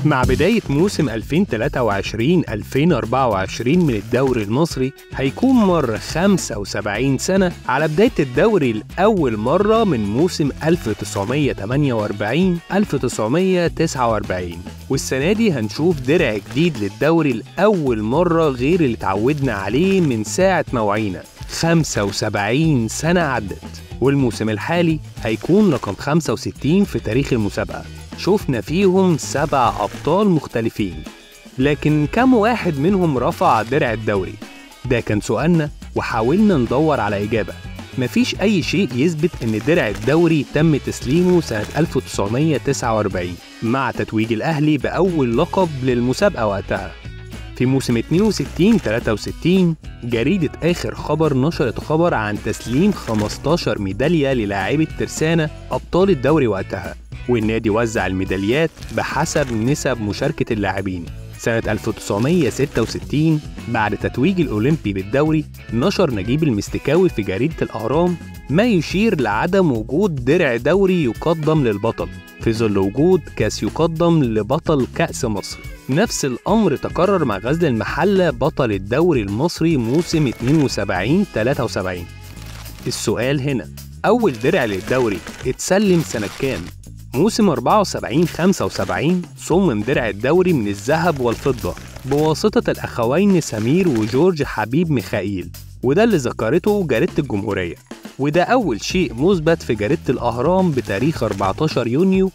مع بداية موسم 2023-2024 من الدوري المصري هيكون مر 75 سنة على بداية الدوري لأول مرة من موسم 1948-1949 والسنة دي هنشوف درع جديد للدوري لأول مرة غير اللي اتعودنا عليه من ساعة ما وعينا 75 سنة عدت والموسم الحالي هيكون رقم 65 في تاريخ المسابقة شفنا فيهم سبع أبطال مختلفين لكن كم واحد منهم رفع درع الدوري؟ ده كان سؤالنا وحاولنا ندور على إجابة مفيش أي شيء يثبت إن درع الدوري تم تسليمه سنة 1949 مع تتويج الأهلي بأول لقب للمسابقة وقتها في موسم 62 63 جريدة آخر خبر نشرت خبر عن تسليم 15 ميدالية للاعبي ترسانة أبطال الدوري وقتها والنادي وزع الميداليات بحسب نسب مشاركة اللاعبين سنة 1966 بعد تتويج الأولمبي بالدوري نشر نجيب المستكاوي في جريدة الأهرام ما يشير لعدم وجود درع دوري يقدم للبطل في ظل وجود كاس يقدم لبطل كأس مصر نفس الأمر تكرر مع غزل المحلة بطل الدوري المصري موسم 72-73 السؤال هنا أول درع للدوري اتسلم سنة كام؟ موسم 74 75 صمم درع الدوري من الذهب والفضة بواسطة الأخوين سمير وجورج حبيب ميخائيل وده اللي ذكرته جريدة الجمهورية وده أول شيء مثبت في جريدة الأهرام بتاريخ 14 يونيو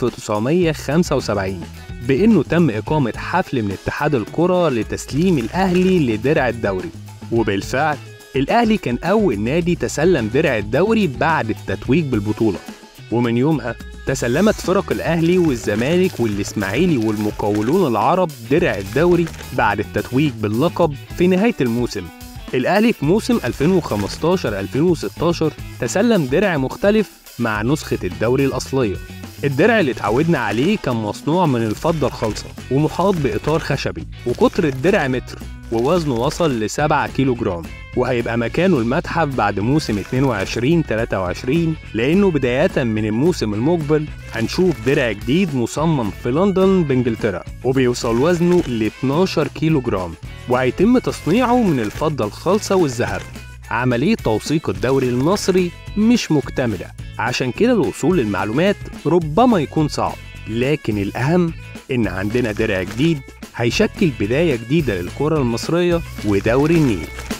1975 بإنه تم إقامة حفل من اتحاد الكرة لتسليم الأهلي لدرع الدوري وبالفعل الأهلي كان أول نادي تسلم درع الدوري بعد التتويج بالبطولة ومن يومها تسلمت فرق الأهلي والزمالك والإسماعيلي والمقاولون العرب درع الدوري بعد التتويج باللقب في نهاية الموسم الأهلي في موسم 2015-2016 تسلم درع مختلف مع نسخة الدوري الأصلية الدرع اللي اتعودنا عليه كان مصنوع من الفضة الخالصة ومحاط بإطار خشبي وقطر الدرع متر ووزنه وصل ل 7 كيلو جرام وهيبقى مكانه المتحف بعد موسم 22 23 لانه بداية من الموسم المقبل هنشوف درع جديد مصمم في لندن بانجلترا وبيوصل وزنه ل 12 كيلو جرام وهيتم تصنيعه من الفضة الخالصة والذهب عملية توثيق الدوري المصري مش مكتملة عشان كده الوصول للمعلومات ربما يكون صعب لكن الأهم إن عندنا درع جديد هيشكل بداية جديدة للكرة المصرية ودوري النيل